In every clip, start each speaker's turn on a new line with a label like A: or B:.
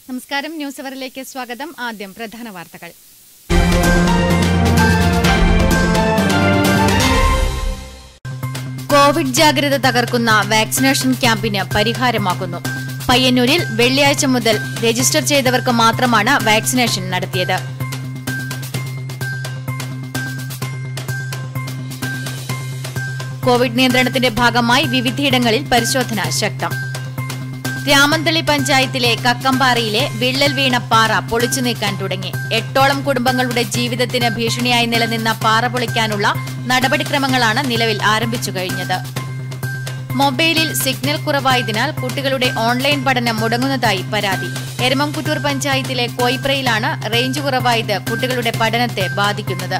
A: നമസ്കാരം ന്യൂസ് അവറിലേക്ക് സ്വാഗതം ആദ്യം പ്രധാന വാർത്തകൾ കോവിഡ് ജാഗ്രത തകർക്കുന്ന വാക്സിനേഷൻ ക്യാമ്പിന് പരിഹാരമാകുന്നു പയ്യന്നൂരിൽ വെള്ളിയാഴ്ച മുതൽ രജിസ്റ്റർ ചെയ്തവർക്ക് മാത്രമാണ് വാക്സിനേഷൻ നടത്തിയത് കോവിഡ് നിയന്ത്രണത്തിന്റെ ഭാഗമായി വിവിധയിടങ്ങളിൽ പരിശോധന ശക്തം രാമന്തളി പഞ്ചായത്തിലെ കക്കമ്പാറയിലെ വിള്ളൽ വീണ പാറ പൊളിച്ചു നീക്കാൻ തുടങ്ങി എട്ടോളം കുടുംബങ്ങളുടെ ജീവിതത്തിന് ഭീഷണിയായി നിലനിന്ന പാറ പൊളിക്കാനുള്ള നടപടിക്രമങ്ങളാണ് നിലവിൽ ആരംഭിച്ചു കഴിഞ്ഞത് മൊബൈലിൽ സിഗ്നൽ കുറവായതിനാൽ കുട്ടികളുടെ ഓൺലൈൻ പഠനം മുടങ്ങുന്നതായി പരാതി എരമംകുറ്റൂർ പഞ്ചായത്തിലെ കോയിപ്രയിലാണ് റേഞ്ച് കുറവായത് കുട്ടികളുടെ പഠനത്തെ ബാധിക്കുന്നത്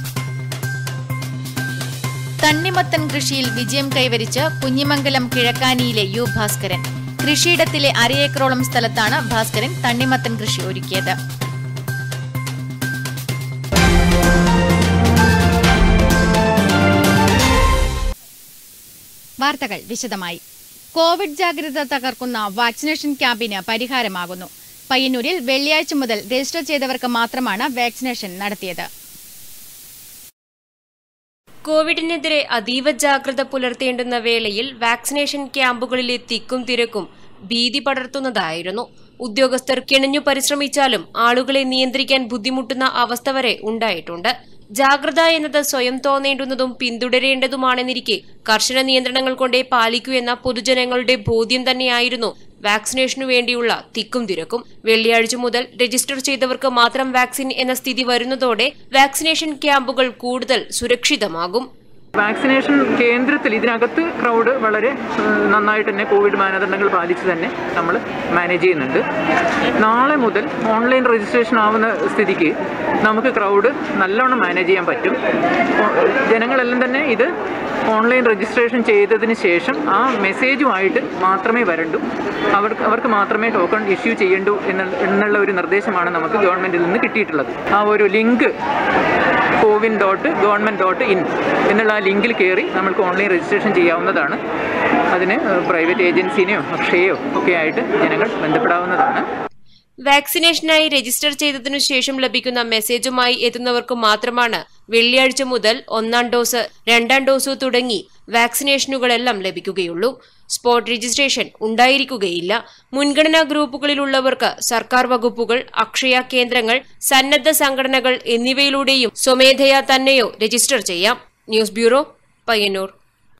A: തണ്ണിമത്തൻ കൃഷിയിൽ വിജയം കൈവരിച്ച് കുഞ്ഞിമംഗലം കിഴക്കാനിയിലെ യു ഭാസ്കരൻ കൃഷിയിടത്തിലെ അരയേക്കറോളം സ്ഥലത്താണ് ഭാസ്കരൻ തണ്ണിമത്തൻ കൃഷി ഒരുക്കിയത് വാർത്തകൾ വിശദമായി കോവിഡ് ജാഗ്രത തകർക്കുന്ന വാക്സിനേഷൻ ക്യാമ്പിന് പരിഹാരമാകുന്നു പയ്യന്നൂരിൽ വെള്ളിയാഴ്ച മുതൽ രജിസ്റ്റർ ചെയ്തവർക്ക് മാത്രമാണ് വാക്സിനേഷൻ നടത്തിയത്
B: കോവിഡിനെതിരെ അതീവ ജാഗ്രത പുലർത്തേണ്ടുന്ന വേളയിൽ വാക്സിനേഷൻ ക്യാമ്പുകളിലെ തിക്കും തിരക്കും ഭീതി പടർത്തുന്നതായിരുന്നു ഉദ്യോഗസ്ഥർ കിണഞ്ഞു പരിശ്രമിച്ചാലും ആളുകളെ നിയന്ത്രിക്കാൻ ബുദ്ധിമുട്ടുന്ന അവസ്ഥ വരെ ഉണ്ടായിട്ടുണ്ട് ജാഗ്രത എന്നത് സ്വയം തോന്നേണ്ടുന്നതും പിന്തുടരേണ്ടതുമാണെന്നിരിക്കെ കർശന നിയന്ത്രണങ്ങൾ കൊണ്ടേ പാലിക്കൂ എന്ന പൊതുജനങ്ങളുടെ ബോധ്യം തന്നെയായിരുന്നു വാക്സിനേഷനു വേണ്ടിയുള്ള തിക്കും തിരക്കും വെള്ളിയാഴ്ച മുതൽ രജിസ്റ്റർ ചെയ്തവർക്ക് മാത്രം വാക്സിൻ എന്ന സ്ഥിതി വരുന്നതോടെ വാക്സിനേഷൻ ക്യാമ്പുകൾ കൂടുതൽ സുരക്ഷിതമാകും
C: വാക്സിനേഷൻ കേന്ദ്രത്തിൽ ഇതിനകത്ത് ക്രൗഡ് വളരെ ഏഹ്, നന്നായിട്ട് തന്നെ കോവിഡ് മാനദണ്ഡങ്ങൾ പാലിച്ച് തന്നെ നമ്മൾ മാനേജ് ചെയ്യുന്നുണ്ട് നാളെ മുതൽ ഓൺലൈൻ രജിസ്ട്രേഷൻ ആവുന്ന സ്ഥിതിക്ക് നമുക്ക് ക്രൗഡ് നല്ലോണം മാനേജ് ചെയ്യാൻ പറ്റും ഓ- ജനങ്ങളെല്ലാം തന്നെ ഇത് ഓൺലൈൻ രജിസ്ട്രേഷൻ ചെയ്തതിന് ശേഷം ആ മെസ്സേജുമായിട്ട് മാത്രമേ വരണ്ടൂ അവർക്ക് അവർക്ക് മാത്രമേ ടോക്കൺ ഇഷ്യൂ ചെയ്യണ്ടൂ എന്നുള്ള എന്നുള്ള ഒരു നിർദ്ദേശമാണ് നമുക്ക് ഗവൺമെൻറ്റിൽ നിന്ന് കിട്ടിയിട്ടുള്ളത് ആ ഒരു link CoWIN dot government dot in എന്നുള്ള ആ ലിങ്കിൽ കയറി നമ്മൾക്ക് ഓൺലൈൻ രജിസ്ട്രേഷൻ ചെയ്യാവുന്നതാണ് അതിന് പ്രൈവറ്റ് ഏജൻസിനെയോ അക്ഷയയോ ഒക്കെ ആയിട്ട് ജനങ്ങൾ ബന്ധപ്പെടാവുന്നതാണ്
B: വാക്സിനേഷനായി രജിസ്റ്റർ ചെയ്തതിനു ശേഷം ലഭിക്കുന്ന മെസ്സേജുമായി എത്തുന്നവർക്ക് മാത്രമാണ് വെള്ളിയാഴ്ച മുതൽ ഒന്നാം ഡോസ് രണ്ടാം ഡോസ് തുടങ്ങി വാക്സിനേഷനുകളെല്ലാം ലഭിക്കുകയുള്ളൂ സ്പോട്ട് രജിസ്ട്രേഷൻ ഉണ്ടായിരിക്കുകയില്ല മുൻഗണനാ ഗ്രൂപ്പുകളിലുള്ളവർക്ക് സർക്കാർ വകുപ്പുകൾ അക്ഷയ കേന്ദ്രങ്ങൾ സന്നദ്ധ സംഘടനകൾ എന്നിവയിലൂടെയും സ്വമേധയാ തന്നെയോ രജിസ്റ്റർ ചെയ്യാം ന്യൂസ് ബ്യൂറോ പയ്യന്നൂർ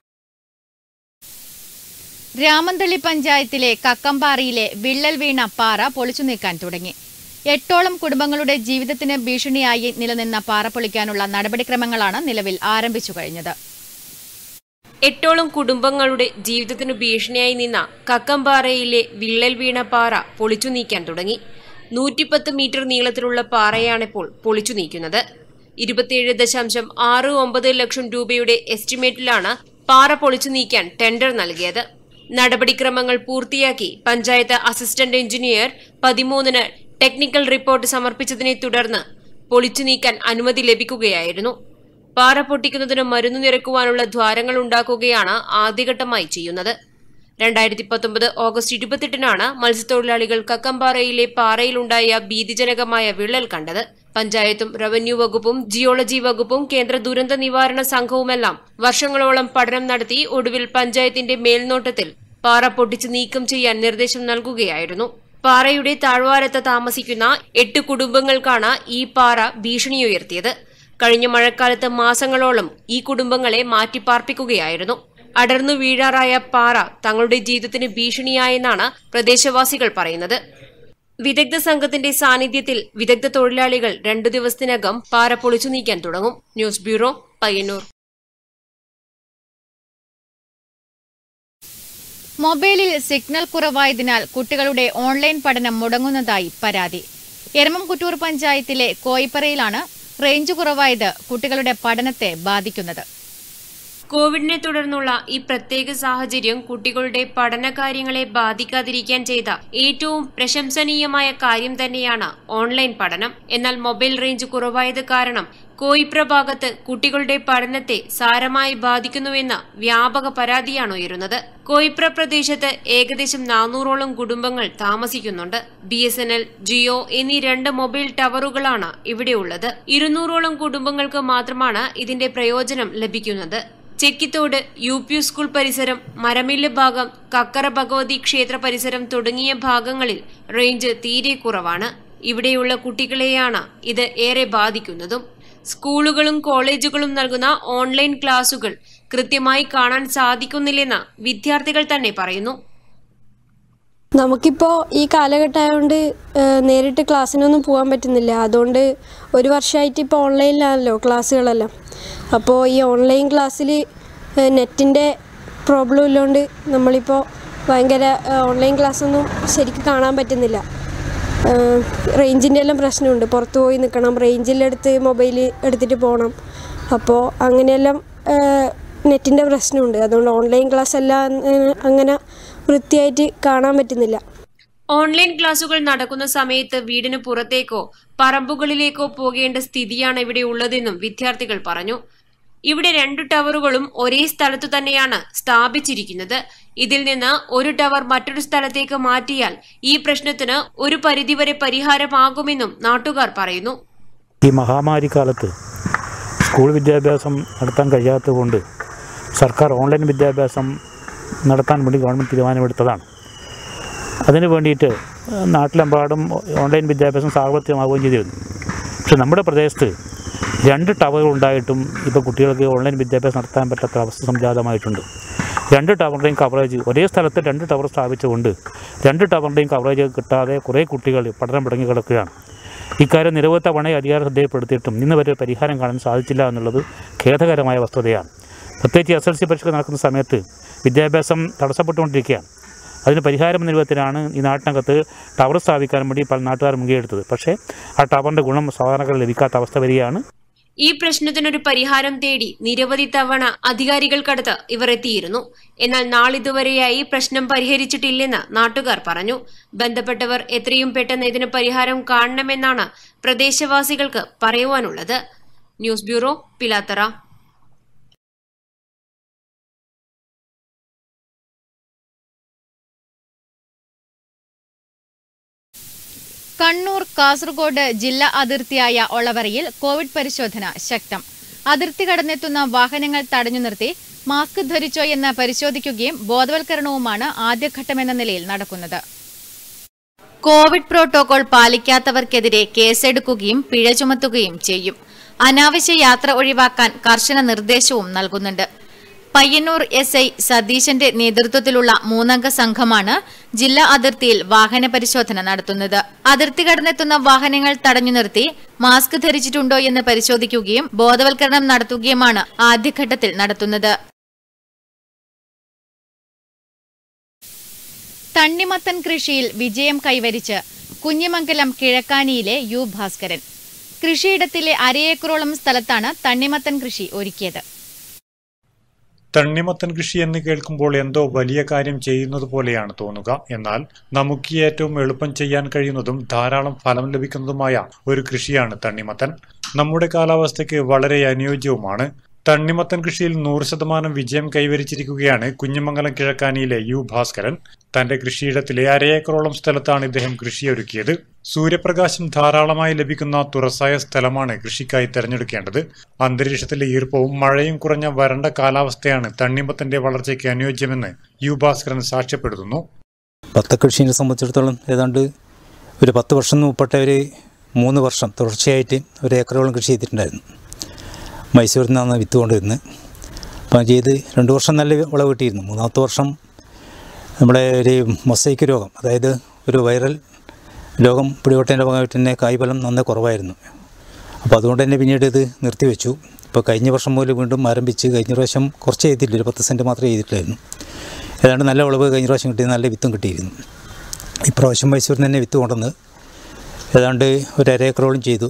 A: രാമന്തളി പഞ്ചായത്തിലെ കക്കമ്പാറയിലെ വിള്ളൽ വീണ പാറ പൊളിച്ചു നീക്കാൻ തുടങ്ങി എട്ടോളം കുടുംബങ്ങളുടെ ജീവിതത്തിന് ഭീഷണിയായി നിലനിന്ന പാറ പൊളിക്കാനുള്ള നടപടിക്രമങ്ങളാണ് നിലവിൽ ആരംഭിച്ചു കഴിഞ്ഞത്
B: എട്ടോളം കുടുംബങ്ങളുടെ ജീവിതത്തിനു ഭീഷണിയായി നിന്ന കക്കമ്പാറയിലെ വിള്ളൽ വീണ പാറ പൊളിച്ചു നീക്കാൻ തുടങ്ങി നൂറ്റിപ്പത്ത് മീറ്റർ നീളത്തിലുള്ള പാറയാണിപ്പോൾ പൊളിച്ചു നീക്കുന്നത് ഇരുപത്തിയേഴ് ദശാംശം ആറ് ഒമ്പത് ലക്ഷം രൂപയുടെ എസ്റ്റിമേറ്റിലാണ് പാറ പൊളിച്ചു നീക്കാൻ ടെൻഡർ നൽകിയത് നടപടിക്രമങ്ങൾ പൂർത്തിയാക്കി പഞ്ചായത്ത് അസിസ്റ്റന്റ് എഞ്ചിനീയർ പതിമൂന്നിന് ടെക്നിക്കൽ റിപ്പോർട്ട് സമർപ്പിച്ചതിനെ തുടർന്ന് പൊളിച്ചു നീക്കാൻ അനുമതി ലഭിക്കുകയായിരുന്നു പാറ പൊട്ടിക്കുന്നതിന് മരുന്ന് നിറക്കുവാനുള്ള ദ്വാരങ്ങൾ ഉണ്ടാക്കുകയാണ് ആദ്യഘട്ടമായി ചെയ്യുന്നത് രണ്ടായിരത്തി പത്തൊമ്പത് ഓഗസ്റ്റ് ഇരുപത്തെട്ടിനാണ് മത്സ്യത്തൊഴിലാളികൾ കക്കമ്പാറയിലെ പാറയിലുണ്ടായ ഭീതിജനകമായ വിള്ളൽ കണ്ടത് പഞ്ചായത്തും റവന്യൂ വകുപ്പും ജിയോളജി വകുപ്പും കേന്ദ്ര ദുരന്ത നിവാരണ സംഘവുമെല്ലാം വർഷങ്ങളോളം പഠനം നടത്തി ഒടുവിൽ പഞ്ചായത്തിന്റെ മേൽനോട്ടത്തിൽ പാറ പൊട്ടിച്ച് നീക്കം ചെയ്യാൻ നിർദ്ദേശം നൽകുകയായിരുന്നു പാറയുടെ താഴ്വാരത്ത് താമസിക്കുന്ന എട്ട് കുടുംബങ്ങൾക്കാണ് ഈ പാറ ഭീഷണിയുയർത്തിയത് കഴിഞ്ഞ മഴക്കാലത്ത് മാസങ്ങളോളം ഈ കുടുംബങ്ങളെ മാറ്റിപ്പാർപ്പിക്കുകയായിരുന്നു അടർന്നു വീഴാറായ പാറ തങ്ങളുടെ ജീവിതത്തിന് ഭീഷണിയായെന്നാണ് പ്രദേശവാസികൾ പറയുന്നത് വിദഗ്ധ സംഘത്തിന്റെ സാന്നിധ്യത്തിൽ വിദഗ്ധ തൊഴിലാളികൾ രണ്ടു ദിവസത്തിനകം പാറ പൊളിച്ചു നീക്കാൻ തുടങ്ങും ന്യൂസ് ബ്യൂറോ പയ്യന്നൂർ
A: മൊബൈലിൽ സിഗ്നൽ കുറവായതിനാൽ കുട്ടികളുടെ ഓൺലൈൻ പഠനം മുടങ്ങുന്നതായി പരാതി എരമംകുറ്റൂർ പഞ്ചായത്തിലെ കോയിപ്പറയിലാണ് റേഞ്ച് കുറവായത് കുട്ടികളുടെ പഠനത്തെ ബാധിക്കുന്നത്
B: കോവിഡിനെ തുടർന്നുള്ള ഈ പ്രത്യേക സാഹചര്യം കുട്ടികളുടെ പഠനകാര്യങ്ങളെ ബാധിക്കാതിരിക്കാൻ ചെയ്ത ഏറ്റവും പ്രശംസനീയമായ കാര്യം തന്നെയാണ് ഓൺലൈൻ പഠനം എന്നാൽ മൊബൈൽ റേഞ്ച് കുറവായത് കാരണം കോയിപ്ര ഭാഗത്ത് കുട്ടികളുടെ പഠനത്തെ സാരമായി ബാധിക്കുന്നുവെന്ന വ്യാപക പരാതിയാണ് ഉയരുന്നത് കോയിപ്ര പ്രദേശത്ത് ഏകദേശം നാനൂറോളം കുടുംബങ്ങൾ താമസിക്കുന്നുണ്ട് B S N L Jio എന്നീ രണ്ട് മൊബൈൽ ടവറുകളാണ് ഇവിടെയുള്ളത് ഇരുന്നൂറോളം കുടുംബങ്ങൾക്ക് മാത്രമാണ് ഇതിന്റെ പ്രയോജനം ലഭിക്കുന്നത് ചെക്കിത്തോട് യു പി സ്കൂൾ പരിസരം മരമില്ല് ഭാഗം കക്കറ ഭഗവതി ക്ഷേത്ര പരിസരം തുടങ്ങിയ ഭാഗങ്ങളിൽ റേഞ്ച് തീരെ കുറവാണ് ഇവിടെയുള്ള കുട്ടികളെയാണ് ഇത് ഏറെ ബാധിക്കുന്നതും സ്കൂളുകളും കോളേജുകളും നൽകുന്ന ഓൺലൈൻ ക്ലാസുകൾ കൃത്യമായി കാണാൻ സാധിക്കുന്നില്ലെന്ന് വിദ്യാർത്ഥികൾ തന്നെ പറയുന്നു
D: നമുക്കിപ്പോൾ ഈ കാലഘട്ടമായതുകൊണ്ട് നേരിട്ട് ക്ലാസ്സിനൊന്നും പോകാൻ പറ്റുന്നില്ല അതുകൊണ്ട് ഒരു വർഷമായിട്ട് ഇപ്പോൾ ഓൺലൈനിലാണല്ലോ ക്ലാസ്സുകളെല്ലാം അപ്പോൾ ഈ ഓൺലൈൻ ക്ലാസ്സിൽ നെറ്റിൻ്റെ പ്രോബ്ലം ഇല്ലാണ്ട് നമ്മളിപ്പോൾ ഭയങ്കര ഓൺലൈൻ ക്ലാസ്സൊന്നും ശരിക്കും കാണാൻ പറ്റുന്നില്ല റേഞ്ചിൻ്റെ എല്ലാം പ്രശ്നമുണ്ട് പുറത്ത് പോയി നിൽക്കണം റേഞ്ചിലെടുത്ത് മൊബൈൽ എടുത്തിട്ട് പോകണം അപ്പോൾ അങ്ങനെയെല്ലാം നെറ്റിൻ്റെ പ്രശ്നമുണ്ട് അതുകൊണ്ട് ഓൺലൈൻ ക്ലാസ് എല്ലാം ഏഹ്, അങ്ങനെ വൃത്തിയായിട്ട് കാണാൻ പറ്റുന്നില്ല
B: ഓൺലൈൻ ക്ലാസുകൾ നടക്കുന്ന സമയത്ത് വീടിന് പുറത്തേക്കോ പറമ്പുകളിലേക്കോ പോകേണ്ട സ്ഥിതിയാണ് ഇവിടെ ഉള്ളതെന്നും വിദ്യാർത്ഥികൾ പറഞ്ഞു ഇവിടെ രണ്ടു ടവറുകളും ഒരേ സ്ഥലത്തു തന്നെയാണ് സ്ഥാപിച്ചിരിക്കുന്നത് ഇതിൽ നിന്ന് ഒരു ടവർ മറ്റൊരു സ്ഥലത്തേക്ക് മാറ്റിയാൽ ഈ പ്രശ്നത്തിന് ഒരു പരിധിവരെ പരിഹാരമാകുമെന്നും നാട്ടുകാർ പറയുന്നു
E: ഈ മഹാമാരി കാലത്ത് സ്കൂൾ വിദ്യാഭ്യാസം നടത്താൻ കഴിയാത്തതുകൊണ്ട് സർക്കാർ ഓൺലൈൻ വിദ്യാഭ്യാസം നടത്താൻ വേണ്ടി ഗവൺമെൻറ് തീരുമാനമെടുത്തതാണ് അതിന് വേണ്ടിയിട്ട് നാട്ടിലെമ്പാടും ഓൺലൈൻ വിദ്യാഭ്യാസം സാർവത്രികമാവുകയും ചെയ്തിരുന്നു പക്ഷെ നമ്മുടെ പ്രദേശത്ത് രണ്ട് ടവറുകൾ ഉണ്ടായിട്ടും ഇപ്പോൾ കുട്ടികൾക്ക് ഓൺലൈൻ വിദ്യാഭ്യാസം നടത്താൻ പറ്റാത്ത അവസ്ഥ സംജാതമായിട്ടുണ്ട് രണ്ട് ടവറിൻ്റെയും കവറേജ് ഒരേ സ്ഥലത്ത് രണ്ട് ടവർ സ്ഥാപിച്ചുകൊണ്ട് രണ്ട് ടവറിൻ്റെയും കവറേജ് കിട്ടാതെ കുറേ കുട്ടികൾ പഠനം മുടങ്ങി കിടക്കുകയാണ് ഇക്കാര്യം നിരവധി തവണ അധികാര ശ്രദ്ധയിൽപ്പെടുത്തിയിട്ടും ഇന്ന് വരെ പരിഹാരം കാണാൻ സാധിച്ചില്ല എന്നുള്ളത് ഖേദകരമായ വസ്തുതയാണ് പ്രത്യേകിച്ച് എസ് എൽ സി പരീക്ഷ നടക്കുന്ന സമയത്ത് വിദ്യാഭ്യാസം തടസ്സപ്പെട്ടുകൊണ്ടിരിക്കുകയാണ് അതിന് പരിഹാരം നിർവഹത്തിനാണ് ഈ നാട്ടിനകത്ത് ടവർ സ്ഥാപിക്കാൻ വേണ്ടി പല നാട്ടുകാർ മുൻകൈയെടുത്തത് പക്ഷേ ആ ടവറിൻ്റെ ഗുണം സാധാരണക്കാർ ലഭിക്കാത്ത അവസ്ഥ വരികയാണ്
B: ഈ പ്രശ്നത്തിനൊരു പരിഹാരം തേടി നിരവധി തവണ അധികാരികൾക്കടുത്ത് ഇവർ എത്തിയിരുന്നു എന്നാൽ നാളിതുവരെയായി പ്രശ്നം പരിഹരിച്ചിട്ടില്ലെന്ന് നാട്ടുകാർ പറഞ്ഞു ബന്ധപ്പെട്ടവർ എത്രയും പെട്ടെന്ന് ഇതിന് പരിഹാരം കാണണമെന്നാണ് പ്രദേശവാസികൾക്ക് പറയുവാനുള്ളത് ന്യൂസ് ബ്യൂറോ പിലാത്തറ
A: കണ്ണൂർ കാസർഗോഡ് ജില്ലാ അതിർത്തിയായ ഒളവറയിൽ കോവിഡ് പരിശോധന ശക്തം അതിർത്തി കടന്നെത്തുന്ന വാഹനങ്ങൾ തടഞ്ഞു നിർത്തി മാസ്ക് ധരിച്ചോ എന്ന് പരിശോധിക്കുകയും ബോധവൽക്കരണവുമാണ് ആദ്യഘട്ടമെന്ന നിലയിൽ നടക്കുന്നത് കോവിഡ് പ്രോട്ടോകോൾ പാലിക്കാത്തവർക്കെതിരെ കേസെടുക്കുകയും പിഴ ചുമത്തുകയും ചെയ്യും അനാവശ്യ യാത്ര ഒഴിവാക്കാൻ കർശന നിർദ്ദേശവും നൽകുന്നുണ്ട് പയ്യന്നൂർ എസ് ഐ സതീശന്റെ നേതൃത്വത്തിലുള്ള മൂന്നംഗ സംഘമാണ് ജില്ലാ അതിർത്തിയിൽ വാഹന പരിശോധന നടത്തുന്നത് അതിർത്തി കടന്നെത്തുന്ന വാഹനങ്ങൾ തടഞ്ഞു നിർത്തി മാസ്ക് ധരിച്ചിട്ടുണ്ടോ എന്ന് പരിശോധിക്കുകയും ബോധവൽക്കരണം നടത്തുകയുമാണ് ആദ്യഘട്ടത്തിൽ നടത്തുന്നത് തണ്ണിമത്തൻ കൃഷിയിൽ വിജയം കൈവരിച്ച് കുഞ്ഞിമംഗലം കിഴക്കാനിയിലെ യു ഭാസ്കരൻ കൃഷിയിടത്തിലെ അരയേക്കറോളം സ്ഥലത്താണ് തണ്ണിമത്തൻ കൃഷി ഒരുക്കിയത്
F: തണ്ണിമത്തൻ കൃഷി എന്ന് കേൾക്കുമ്പോൾ എന്തോ വലിയ കാര്യം ചെയ്യുന്നത് പോലെയാണ് തോന്നുക എന്നാൽ നമുക്ക് ഏറ്റവും എളുപ്പം ചെയ്യാൻ കഴിയുന്നതും ധാരാളം ഫലം ലഭിക്കുന്നതുമായ ഒരു കൃഷിയാണ് തണ്ണിമത്തൻ നമ്മുടെ കാലാവസ്ഥയ്ക്ക് വളരെ അനുയോജ്യവുമാണ് തണ്ണിമത്തൻ കൃഷിയിൽ നൂറ് ശതമാനം വിജയം കൈവരിച്ചിരിക്കുകയാണ് കുഞ്ഞിമംഗലം കിഴക്കാനിയിലെ യു ഭാസ്കരൻ തന്റെ കൃഷിയിടത്തിലെ അരയേക്കറോളം സ്ഥലത്താണ് ഇദ്ദേഹം കൃഷിയൊരുക്കിയത് സൂര്യപ്രകാശം ധാരാളമായി ലഭിക്കുന്ന തുറസായ സ്ഥലമാണ് കൃഷിക്കായി തിരഞ്ഞെടുക്കേണ്ടത് അന്തരീക്ഷത്തിലെ ഈർപ്പവും മഴയും കുറഞ്ഞ വരണ്ട കാലാവസ്ഥയാണ് തണ്ണിമത്തന്റെ വളർച്ചയ്ക്ക് അനുയോജ്യമെന്ന് യു ഭാസ്കരൻ സാക്ഷ്യപ്പെടുത്തുന്നു
G: ഭത്തക്കൃഷിനെ സംബന്ധിച്ചിടത്തോളം ഏതാണ്ട് ഒരു പത്ത് വർഷം മുപ്പട്ട ഒരു മൂന്ന് വർഷം തുടർച്ചയായിട്ട് ഒരു ഏക്കറോളം കൃഷി ചെയ്തിട്ടുണ്ടായിരുന്നു മൈസൂരിൽ നിന്നാണ് വിത്ത് കൊണ്ടുവരുന്നത് അപ്പം ചെയ്ത് രണ്ട് വർഷം നല്ല വിളവ് കിട്ടിയിരുന്നു മൂന്നാമത്തെ വർഷം നമ്മുടെ ഒരു മൊസൈക്ക് രോഗം അതായത് ഒരു വൈറൽ രോഗം പിടിപെട്ടതിൻ്റെ ഭാഗമായിട്ട് തന്നെ കായ്ഫലം നന്നേ കുറവായിരുന്നു അപ്പോൾ അതുകൊണ്ട് തന്നെ പിന്നീട് ഇത് നിർത്തിവെച്ചു ഇപ്പോൾ കഴിഞ്ഞ വർഷം മുതൽ വീണ്ടും ആരംഭിച്ച് കഴിഞ്ഞ പ്രാവശ്യം കുറച്ച് ചെയ്തിട്ടില്ല ഒരു പത്ത് സെൻറ്റ് മാത്രമേ ചെയ്തിട്ടില്ലായിരുന്നു ഏതാണ്ട് നല്ല വിളവ് കഴിഞ്ഞ പ്രാവശ്യം കിട്ടി നല്ല വിത്തും കിട്ടിയിരുന്നു ഇപ്രാവശ്യം മൈസൂരിൽ നിന്ന് തന്നെ വിത്ത് കൊണ്ടുവന്ന് ഏതാണ്ട് ഒരു അര ഏക്കറോളം ചെയ്തു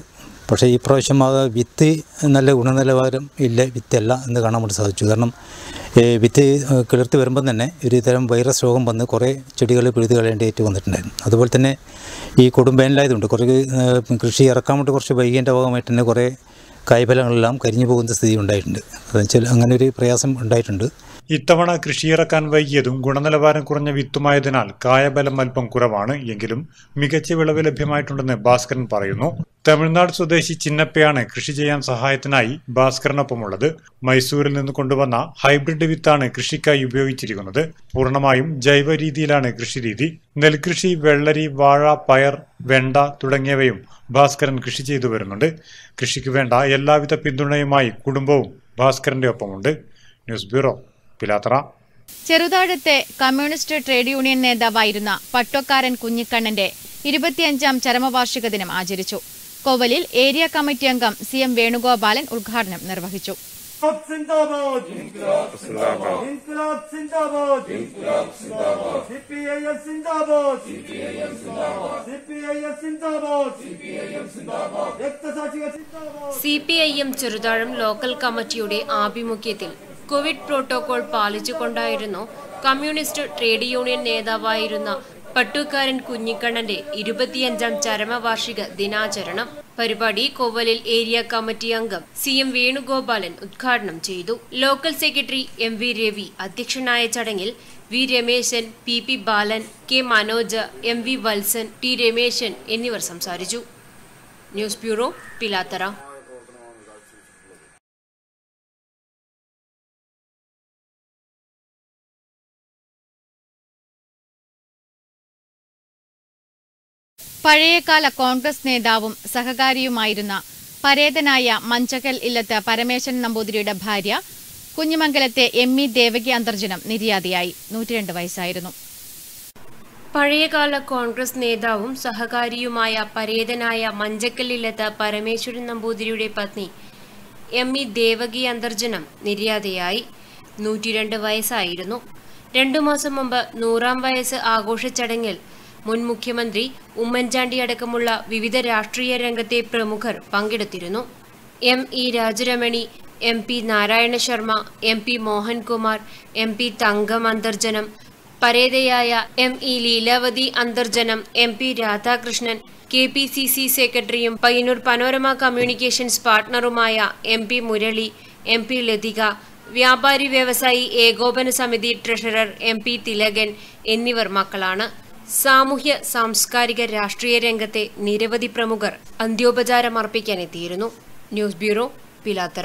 G: പക്ഷേ ഈ പ്രാവശ്യം അത് വിത്ത് നല്ല ഗുണനിലവാരം ഇല്ല വിത്തല്ല എന്ന് കാണാൻ വേണ്ടി സാധിച്ചു കാരണം ഈ വിത്ത് ഏഹ്, കിളിർത്ത് വരുമ്പം തന്നെ ഒരു തരം വൈറസ് രോഗം വന്ന് കുറേ ചെടികൾ പിഴുത് കളയേണ്ടതായിട്ട് വന്നിട്ടുണ്ടായിരുന്നു അതുപോലെ തന്നെ ഈ കൊടുമ്പേനലായതുകൊണ്ട് കുറേ ഏഹ്, കൃഷി ഇറക്കാൻ വേണ്ടി കുറച്ച് വൈകിയതിൻ്റെ ഭാഗമായിട്ട് തന്നെ കുറേ കായ്ഫലങ്ങളെല്ലാം കരിഞ്ഞു പോകുന്ന സ്ഥിതി ഉണ്ടായിട്ടുണ്ട് അതെന്ന് വെച്ചാൽ അങ്ങനെ ഒരു പ്രയാസം ഉണ്ടായിട്ടുണ്ട്
F: ഇത്തവണ കൃഷിയിറക്കാൻ വൈകിയതും ഗുണനിലവാരം കുറഞ്ഞ വിത്തുമായതിനാൽ കായബലം അല്പം കുറവാണ് എങ്കിലും മികച്ച വിളവ് ലഭ്യമായിട്ടുണ്ടെന്ന് ഭാസ്കരൻ പറയുന്നു തമിഴ്നാട് സ്വദേശി ചിന്നപ്പയാണ് കൃഷി ചെയ്യാൻ സഹായത്തിനായി ഭാസ്കരനൊപ്പമുള്ളത് മൈസൂരിൽ നിന്ന് കൊണ്ടുവന്ന ഹൈബ്രിഡ് വിത്താണ് കൃഷിക്കായി ഉപയോഗിച്ചിരിക്കുന്നത് പൂർണ്ണമായും ജൈവ രീതിയിലാണ് കൃഷിരീതി നെൽകൃഷി വെള്ളരി വാഴ പയർ വെണ്ട തുടങ്ങിയവയും ഭാസ്കരൻ കൃഷി ചെയ്തു വരുന്നുണ്ട് കൃഷിക്ക് വേണ്ട എല്ലാവിധ പിന്തുണയുമായി കുടുംബവും ഭാസ്കരന്റെ ഒപ്പമുണ്ട് ന്യൂസ് ബ്യൂറോ പിലാത്തറ
A: ചെറുതാഴത്തെ കമ്മ്യൂണിസ്റ്റ് ട്രേഡ് യൂണിയൻ നേതാവായിരുന്ന പട്ടോക്കാരൻ കുഞ്ഞിക്കണ്ണന്റെ ഇരുപത്തിയഞ്ചാം ചരമവാർഷിക ദിനം ആചരിച്ചു കോവലിൽ ഏരിയ കമ്മിറ്റി അംഗം സി എം വേണുഗോപാലൻ ഉദ്ഘാടനം നിർവഹിച്ചു
H: സിന്ദാബാദ് ഇൻക്ലാബ് സിന്ദാബാദ് സിപിഐഎം സിന്ദാബാദ് സിപിഐഎം സിന്ദാബാദ് രക്തസാക്ഷികൾ സിന്ദാബാദ്
B: C P I M Cheruthazham local കമ്മിറ്റിയുടെ ആഭിമുഖ്യത്തിൽ കോവിഡ് പ്രോട്ടോകോൾ പാലിച്ചുകൊണ്ടായിരുന്നു കമ്മ്യൂണിസ്റ്റ് ട്രേഡ് യൂണിയൻ നേതാവായിരുന്ന പട്ടൂക്കാരൻ കുഞ്ഞിക്കണ്ണന്റെ ഇരുപത്തിയഞ്ചാം ചരമവാർഷിക ദിനാചരണം പരിപാടി കോവലിൽ ഏരിയ കമ്മിറ്റി അംഗം സി എം വേണുഗോപാലൻ ഉദ്ഘാടനം ചെയ്തു local secretary M V Ravi അധ്യക്ഷനായ ചടങ്ങിൽ V Rameshan P P Balan K Manoj M V Valsan T Rameshan എന്നിവർ സംസാരിച്ചു ന്യൂസ് ബ്യൂറോ പിലാത്തറ
A: പഴയകാല കോൺഗ്രസ് നേതാവും സഹകാരിയുമായിരുന്ന പരേതനായ മഞ്ചക്കൽ ഇല്ലത്ത് പരമേശ്വരൻ നമ്പൂതിരിയുടെ ഭാര്യ കുഞ്ഞിമംഗലത്തെ എം ഇ ദേവകി അന്തർജനം നിര്യാതയായി നൂറ്റിരണ്ട് വയസ്സായിരുന്നു
B: പഴയകാല കോൺഗ്രസ് നേതാവും സഹകാരിയുമായ പരേതനായ മഞ്ചക്കല്ലില്ലത്ത് പരമേശ്വരൻ നമ്പൂതിരിയുടെ പത്നി എം ഇ ദേവകി അന്തർജനം നിര്യാതയായി നൂറ്റിരണ്ട് വയസ്സായിരുന്നു രണ്ടു മാസം മുമ്പ് നൂറാം വയസ്സ് ആഘോഷ ചടങ്ങിൽ മുൻ മുഖ്യമന്ത്രി ഉമ്മൻചാണ്ടി അടക്കമുള്ള വിവിധ രാഷ്ട്രീയ രംഗത്തെ പ്രമുഖർ പങ്കെടുത്തിരുന്നു M E Rajaramani M P Narayana Sharma M P Mohankumar M P Thankam Antharjanam പരേതയായ M E Leelavathi Antharjanam M P Radhakrishnan K P C C സെക്രട്ടറിയും പയ്യന്നൂർ പനോരമ കമ്മ്യൂണിക്കേഷൻസ് പാർട്ണറുമായ M P Murali M P Lathika വ്യാപാരി വ്യവസായി ഏകോപന സമിതി ട്രഷറർ എം പി തിലകൻ എന്നിവർ മക്കളാണ് സാമൂഹ്യ സാംസ്കാരിക രാഷ്ട്രീയ രംഗത്തെ നിരവധി പ്രമുഖർ അന്ത്യോപചാരം അർപ്പിക്കാനെത്തിയിരുന്നു ന്യൂസ് ബ്യൂറോ പിലാത്തറ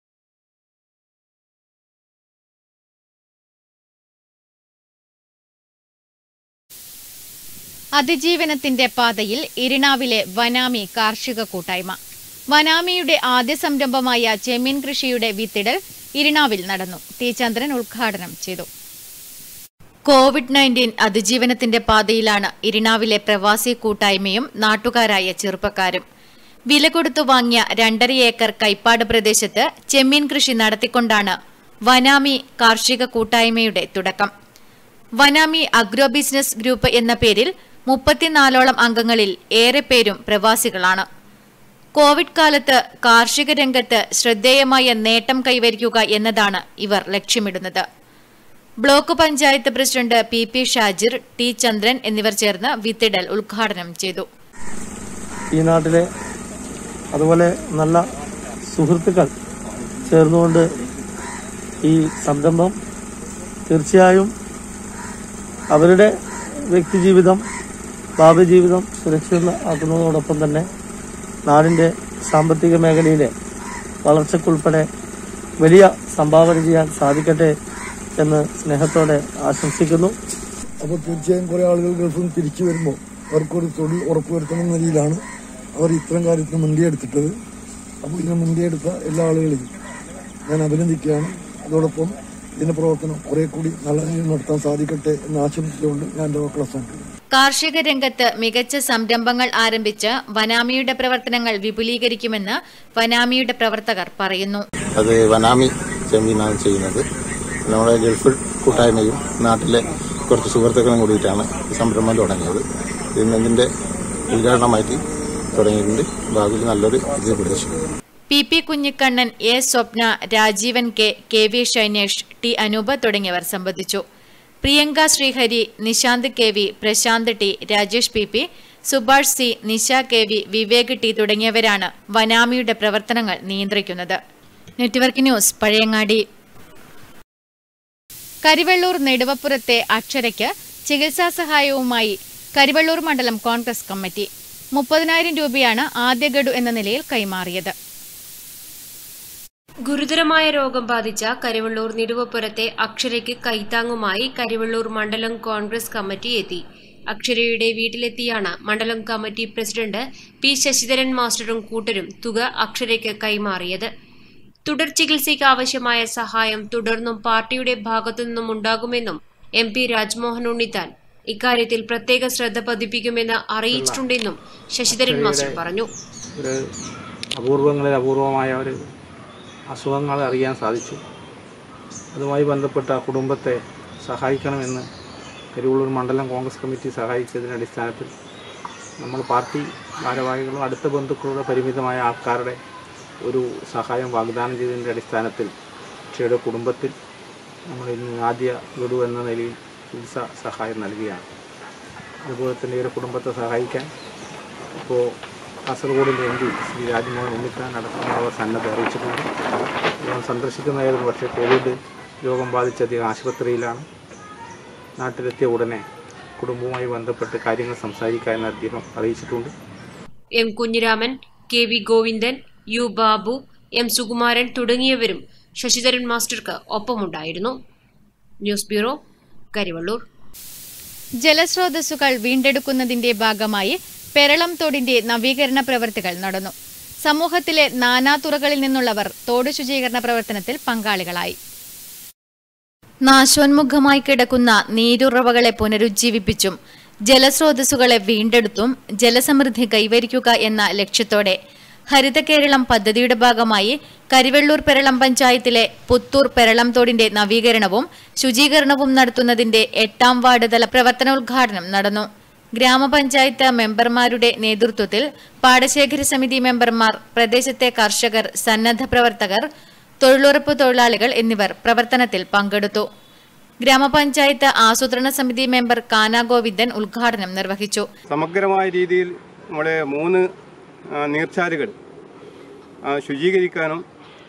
A: അതിജീവനത്തിന്റെ പാതയിൽ ഇരിണാവിലെ വനാമി കാർഷിക കൂട്ടായ്മ വനാമിയുടെ ആദ്യ സംരംഭമായ ചെമ്മീൻ കൃഷിയുടെ വിത്തിടൽ ഇരിണാവിൽ നടന്നു ടി ചന്ദ്രൻ ഉദ്ഘാടനം ചെയ്തു കോവിഡ് നയൻറ്റീൻ അതിജീവനത്തിന്റെ പാതയിലാണ് ഇരിണാവിലെ പ്രവാസി കൂട്ടായ്മയും നാട്ടുകാരായ ചെറുപ്പക്കാരും വില കൊടുത്തു വാങ്ങിയ രണ്ടര ഏക്കർ കൈപ്പാട് പ്രദേശത്ത് ചെമ്മീൻ കൃഷി നടത്തിക്കൊണ്ടാണ് വനാമി കാർഷിക കൂട്ടായ്മയുടെ തുടക്കം വനാമി അഗ്രോ ബിസിനസ് ഗ്രൂപ്പ് എന്ന പേരിൽ മുപ്പത്തിനാലോളം അംഗങ്ങളിൽ ഏറെ പേരും പ്രവാസികളാണ് കോവിഡ് കാലത്ത് കാർഷിക രംഗത്ത് ശ്രദ്ധേയമായ നേട്ടം കൈവരിക്കുക എന്നതാണ് ഇവർ ലക്ഷ്യമിടുന്നത് block panchayat president P P Shajir T Chandran എന്നിവർ ചേർന്ന് വിത്തിടൽ ഉദ്ഘാടനം ചെയ്തു
I: ഈ നാട്ടിലെ അതുപോലെ നല്ല സുഹൃത്തുക്കൾ ചേർന്നുകൊണ്ട് ഈ സംരംഭം തീർച്ചയായും അവരുടെ വ്യക്തിജീവിതം ഭാവി ജീവിതം സുരക്ഷിതമാക്കുന്നതോടൊപ്പം തന്നെ നാടിൻ്റെ സാമ്പത്തിക മേഖലയിലെ വളർച്ചയ്ക്കുൾപ്പെടെ വലിയ സംഭാവന ചെയ്യാൻ സാധിക്കട്ടെ എന്ന് സ്നേഹത്തോടെ ആശംസിക്കുന്നു
J: അപ്പോൾ തീർച്ചയായും കുറേ ആളുകൾ ഗൾഫിൽ നിന്ന് തിരിച്ചു വരുമ്പോൾ അവർക്കൊരു തൊഴിൽ ഉറപ്പുവരുത്തണം എന്ന രീതിയിലാണ് അവർ ഇത്തരം കാര്യത്തിന് മുൻകൈയെടുത്തിട്ടത് അപ്പോൾ ഇതിന് മുൻകൈയെടുത്ത എല്ലാ ആളുകളെയും ഞാൻ അഭിനന്ദിക്കുകയാണ് അതോടൊപ്പം ഇതിന്റെ പ്രവർത്തനം കുറെ കൂടി നല്ല രീതിയിൽ നടത്താൻ സാധിക്കട്ടെ എന്ന് ആശംസിച്ചുകൊണ്ട് ഞാൻ എൻ്റെ വാക്കുകൾ അവസാനിപ്പിക്കുന്നു
A: കാർഷിക രംഗത്ത് മികച്ച സംരംഭങ്ങൾ ആരംഭിച്ച് വനാമിയുടെ പ്രവർത്തനങ്ങൾ വിപുലീകരിക്കുമെന്ന് വനാമിയുടെ പ്രവർത്തകർ പറയുന്നു
K: അത് വനാമി ചെമ്മീനാണ് ചെയ്യുന്നത് നമ്മുടെ ഗൾഫ് കൂട്ടായ്മയും നാട്ടിലെ കുറച്ച് സുഹൃത്തുക്കളും കൂടിയിട്ടാണ് ഈ സംരംഭം തുടങ്ങിയത് ഇന്ന് ഇതിൻ്റെ ഉദ്ഘാടനമായിട്ട് തുടങ്ങിയിട്ടുണ്ട് ഭാവിയിൽ നല്ലൊരു ഇത് പ്രതീക്ഷിക്കുന്നു
A: P P Kunhikannan A Swapna Rajeevan K K V Shainesh T Anoopa തുടങ്ങിയവർ സംബന്ധിച്ചു Priyanka Sreehari Nishanth K V Prashanth T Rajesh P P Subhash C Nisha K V Vivek T തുടങ്ങിയവരാണ് വനാമിയുടെ പ്രവർത്തനങ്ങൾ നിയന്ത്രിക്കുന്നത് നെറ്റ്വർക്ക് ന്യൂസ് പഴയങ്ങാടി കരിവെള്ളൂർ നെടുവപ്പുറത്തെ അക്ഷരയ്ക്ക് ചികിത്സാ സഹായവുമായി കരിവെള്ളൂർ മണ്ഡലം കോൺഗ്രസ് കമ്മിറ്റി മുപ്പതിനായിരം രൂപയാണ് ആദ്യ ഗഡു എന്ന നിലയിൽ കൈമാറിയത്
B: ഗുരുതരമായ രോഗം ബാധിച്ച കരിവള്ളൂർ നിടുവപ്പുറത്തെ അക്ഷരയ്ക്ക് കൈത്താങ്ങുമായി കരിവള്ളൂർ മണ്ഡലം കോൺഗ്രസ് കമ്മിറ്റി എത്തി അക്ഷരയുടെ വീട്ടിലെത്തിയാണ് മണ്ഡലം കമ്മിറ്റി പ്രസിഡന്റ് പി ശശിധരൻ മാസ്റ്ററും കൂട്ടരും തുക അക്ഷരയ്ക്ക് കൈമാറിയത് തുടർ ചികിത്സയ്ക്ക് ആവശ്യമായ സഹായം തുടർന്നും പാർട്ടിയുടെ ഭാഗത്തുനിന്നും ഉണ്ടാകുമെന്നും എം പി രാജ്മോഹൻ ഉണ്ണിത്താൻ ഇക്കാര്യത്തിൽ പ്രത്യേക ശ്രദ്ധ പതിപ്പിക്കുമെന്ന് അറിയിച്ചിട്ടുണ്ടെന്നും ശശിധരൻ മാസ്റ്റർ പറഞ്ഞു
L: ഒരു അപൂർവങ്ങളിൽ അപൂർവമായ ഒരു അസുഖങ്ങൾ അറിയാൻ സാധിച്ചു അതുമായി ബന്ധപ്പെട്ട ആ കുടുംബത്തെ സഹായിക്കണമെന്ന് കരിവള്ളൂർ മണ്ഡലം കോൺഗ്രസ് കമ്മിറ്റി സഹായിച്ചതിൻ്റെ അടിസ്ഥാനത്തിൽ നമ്മൾ പാർട്ടി ഭാരവാഹികളും അടുത്ത ബന്ധുക്കളുടെ പരിമിതമായ ആൾക്കാരുടെ ഒരു സഹായം വാഗ്ദാനം ചെയ്തതിൻ്റെ അടിസ്ഥാനത്തിൽ അക്ഷയുടെ കുടുംബത്തിൽ നമ്മൾ ഇന്ന് ആദ്യ ഗഡു എന്ന നിലയിൽ ചികിത്സാ സഹായം നൽകുകയാണ് അതുപോലെ തന്നെ ഇവരുടെ കുടുംബത്തെ സഹായിക്കാൻ ഇപ്പോൾ കാസർഗോഡിൻ്റെ എം പി ശ്രീ രാജ്മോഹൻ ഉണ്ണിത്താൻ അടക്കമുള്ളവർ സന്നദ്ധ അറിയിച്ചിട്ടുണ്ട് അദ്ദേഹം സന്ദർശിക്കുന്നതായിരുന്നു പക്ഷേ കോവിഡ് രോഗം ബാധിച്ച അദ്ദേഹം ആശുപത്രിയിലാണ് നാട്ടിലെത്തിയ ഉടനെ കുടുംബവുമായി ബന്ധപ്പെട്ട് കാര്യങ്ങൾ സംസാരിക്കാമെന്ന് അദ്ദേഹം അറിയിച്ചിട്ടുണ്ട്
B: M Kunhiraman K V Govindan U Babu M Sukumaran തുടങ്ങിയവരും ശശിധരൻ മാസ്റ്റർക്ക് ഒപ്പമുണ്ടായിരുന്നു ന്യൂസ് ബ്യൂറോ കരിവള്ളൂർ
A: ജലസ്രോതസ്സുകൾ വീണ്ടെടുക്കുന്നതിന്റെ ഭാഗമായി പെരളം തോടിന്റെ നവീകരണ പ്രവൃത്തികൾ നടന്നു സമൂഹത്തിലെ നാനാതുറകളിൽ നിന്നുള്ളവർ തോട് ശുചീകരണ പ്രവർത്തനത്തിൽ പങ്കാളികളായി നാശോന്മുഖമായി കിടക്കുന്ന നീരുറവകളെ പുനരുജ്ജീവിപ്പിച്ചും ജലസ്രോതസ്സുകളെ വീണ്ടെടുത്തും ജലസമൃദ്ധി കൈവരിക്കുക എന്ന ലക്ഷ്യത്തോടെ ഹരിത കേരളം പദ്ധതിയുടെ ഭാഗമായി കരിവെള്ളൂർ പെരളം പഞ്ചായത്തിലെ പുത്തൂർ പെരളം തോടിന്റെ നവീകരണവും ശുചീകരണവും നടത്തുന്നതിന്റെ എട്ടാം വാർഡ് തല പ്രവർത്തനോദ്ഘാടനം നടന്നു ഗ്രാമപഞ്ചായത്ത് മെമ്പർമാരുടെ നേതൃത്വത്തിൽ പാടശേഖര സമിതി മെമ്പർമാർ പ്രദേശത്തെ കർഷകർ സന്നദ്ധ പ്രവർത്തകർ തൊഴിലുറപ്പ് തൊഴിലാളികൾ എന്നിവർ പ്രവർത്തനത്തിൽ പങ്കെടുത്തു ഗ്രാമപഞ്ചായത്ത് ആസൂത്രണ സമിതി മെമ്പർ കാന ഗോവിന്ദൻ ഉദ്ഘാടനം നിർവഹിച്ചു
M: സമഗ്രമായ രീതിയിൽ നമ്മുടെ മൂന്ന് ആ, നീർച്ചാലുകൾ ആ, ശുചീകരിക്കാനും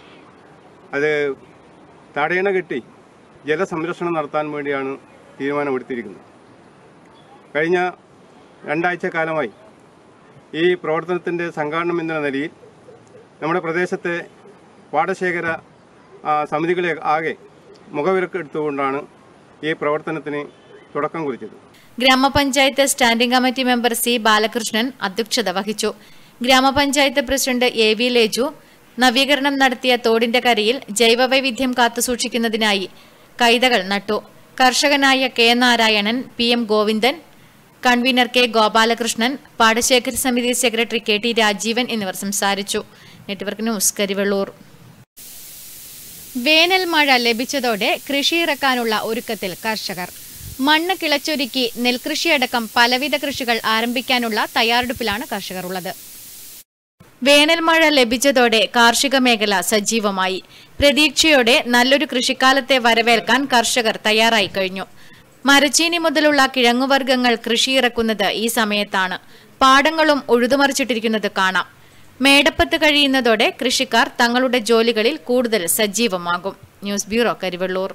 M: അത് തടയണ കെട്ടി ജലസംരക്ഷണം നടത്താൻ വേണ്ടിയാണ് തീരുമാനമെടുത്തിരിക്കുന്നത് കഴിഞ്ഞ രണ്ടാഴ്ച കാലമായി ഈ പ്രവർത്തനത്തിൻ്റെ സംഘാടനം എന്ന നിലയിൽ നമ്മുടെ പ്രദേശത്തെ പാടശേഖര ആ, സമിതികളെ ആകെ മുഖവിലക്കെടുത്തുകൊണ്ടാണ് ഈ പ്രവർത്തനത്തിന് തുടക്കം കുറിച്ചത്
A: ഗ്രാമപഞ്ചായത്ത് standing committee member C Balakrishnan അധ്യക്ഷത വഹിച്ചു ഗ്രാമപഞ്ചായത്ത് പ്രസിഡന്റ് എ വി ലേജു നവീകരണം നടത്തിയ തോടിന്റെ കരയിൽ ജൈവവൈവിധ്യം കാത്തുസൂക്ഷിക്കുന്നതിനായി കൈതകൾ നട്ടു കർഷകനായ K Narayanan P M Govindan convener K Gopalakrishnan പാടശേഖര സമിതി സെക്രട്ടറി കെ ടി രാജീവൻ എന്നിവർ സംസാരിച്ചു നെറ്റ്വർക്ക് ന്യൂസ് കരിവെള്ളൂർ വേനൽ മഴ ലഭിച്ചതോടെ കൃഷിയിറക്കാനുള്ള ഒരുക്കത്തിൽ കർഷകർ മണ്ണ് കിളച്ചൊരുക്കി നെൽകൃഷിയടക്കം പലവിധ കൃഷികൾ ആരംഭിക്കാനുള്ള തയ്യാറെടുപ്പിലാണ് കർഷകർ ഉള്ളത് വേനൽ മഴ ലഭിച്ചതോടെ കാർഷിക മേഖല സജീവമായി പ്രതീക്ഷയോടെ നല്ലൊരു കൃഷിക്കാലത്തെ വരവേൽക്കാൻ കർഷകർ തയ്യാറായി കഴിഞ്ഞു മരച്ചീനി മുതലുള്ള കിഴങ്ങുവർഗ്ഗങ്ങൾ കൃഷിയിറക്കുന്നത് ഈ സമയത്താണ് പാടങ്ങളും ഉഴുതുമറിച്ചിട്ടിരിക്കുന്നത് കാണാം മേടപ്പത്ത് കഴിയുന്നതോടെ കൃഷിക്കാർ തങ്ങളുടെ ജോലികളിൽ കൂടുതൽ സജീവമാകും ന്യൂസ് ബ്യൂറോ കരിവെള്ളൂർ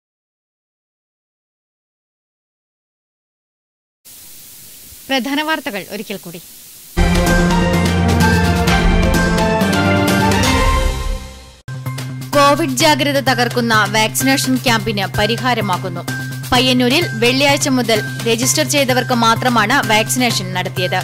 A: പ്രധാന വാർത്തകൾ ഒരിക്കൽ കൂടി കോവിഡ് ജാഗ്രത തകർക്കുന്ന വാക്സിനേഷൻ ക്യാമ്പിന് പരിഹാരമാകുന്നു പയ്യന്നൂരിൽ വെള്ളിയാഴ്ച മുതൽ രജിസ്റ്റർ ചെയ്തവർക്ക് മാത്രമാണ് വാക്സിനേഷൻ നടത്തിയത്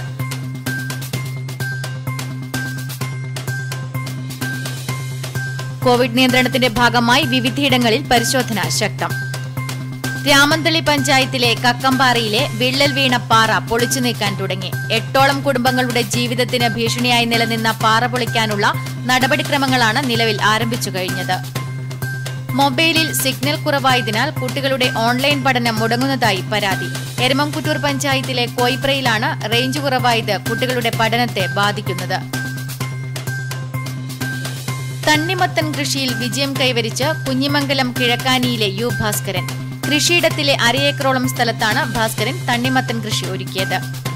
A: കോവിഡ് നിയന്ത്രണത്തിന്റെ ഭാഗമായി വിവിധയിടങ്ങളിൽ പരിശോധന ശക്തം രാമന്തളി പഞ്ചായത്തിലെ കക്കമ്പാറയിലെ വിള്ളൽ വീണ പാറ പൊളിച്ചു നീക്കാൻ തുടങ്ങി എട്ടോളം കുടുംബങ്ങളുടെ ജീവിതത്തിന് ഭീഷണിയായി നിലനിന്ന പാറ പൊളിക്കാനുള്ള നടപടിക്രമങ്ങളാണ് നിലവിൽ ആരംഭിച്ചു കഴിഞ്ഞത് മൊബൈലിൽ സിഗ്നൽ കുറവായതിനാൽ കുട്ടികളുടെ ഓൺലൈൻ പഠനം മുടങ്ങുന്നതായി പരാതി എരമംകുറ്റൂർ പഞ്ചായത്തിലെ കോയിപ്രയിലാണ് റേഞ്ച് കുറവായത് കുട്ടികളുടെ പഠനത്തെ ബാധിക്കുന്നത് തണ്ണിമത്തൻ കൃഷിയിൽ വിജയം കൈവരിച്ച് കുഞ്ഞിമംഗലം കിഴക്കാനിയിലെ യു ഭാസ്കരൻ കൃഷിയിടത്തിലെ അരയേക്കറോളം സ്ഥലത്താണ് ഭാസ്കരൻ തണ്ണിമത്തൻ കൃഷി ഒരുക്കിയത്